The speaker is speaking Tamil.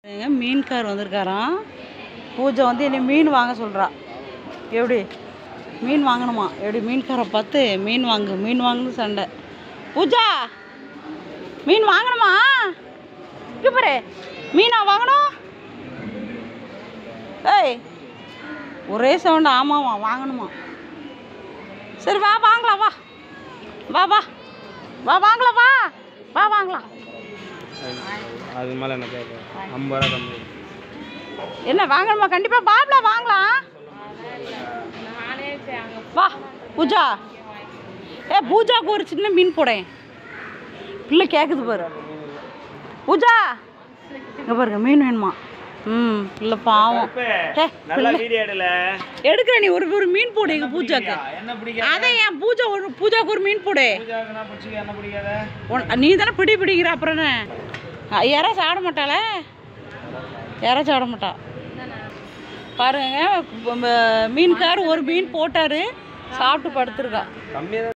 எங்க மீன்கார் வந்திருக்காராம் பூஜை வந்து என்னை மீன் வாங்க சொல்கிறா எப்படி மீன் வாங்கணுமா எப்படி மீன்காரை பார்த்து மீன் வாங்கு மீன் வாங்குன்னு சண்டை பூஜா மீன் வாங்கணுமா இங்கே பாரு மீனா வாங்கணும் ஏய் ஒரே சவுண்டு ஆமாவா வாங்கணுமா சரி வா வாங்கலாம் வா வா வா வா வாங்கலாம் வா வா வாங்கலாம் அது மேலே என்ன கேட்க ஐம்பது ரூபா கம்மி என்ன வாங்கணுமா கண்டிப்பாக பாப்ல வாங்கலாம் வா பூஜா ஏ பூஜாக்கு ஒரு சின்ன மீன் போடேன் பிள்ளை கேட்குது பாரு பூஜா இங்கே பாருங்க மீன் வேணுமா ம் பிள்ளை பாவம் ஏ நல்லா வீடியோ எடுல எடுக்கிற நீ ஒரு ஒரு மீன் போடு எங்கள் பூஜாக்கு என்ன பிடிக்காத அதை என் பூஜா ஒரு பூஜாக்கு ஒரு மீன் போடு பூஜாக்குனா பிடிச்சிக்க என்ன பிடிக்காத உன் நீ தானே பிடி பிடிக்கிற அப்புறம் என்ன அ, யாராச்சும் ஆட மாட்டாளே யாராச்சும் ஆட மாட்டா பாருங்க ப- ப- மீன்கார் ஒரு மீன் போட்டாரு சாப்பிட்டு படுத்துருக்கா கம்மியாக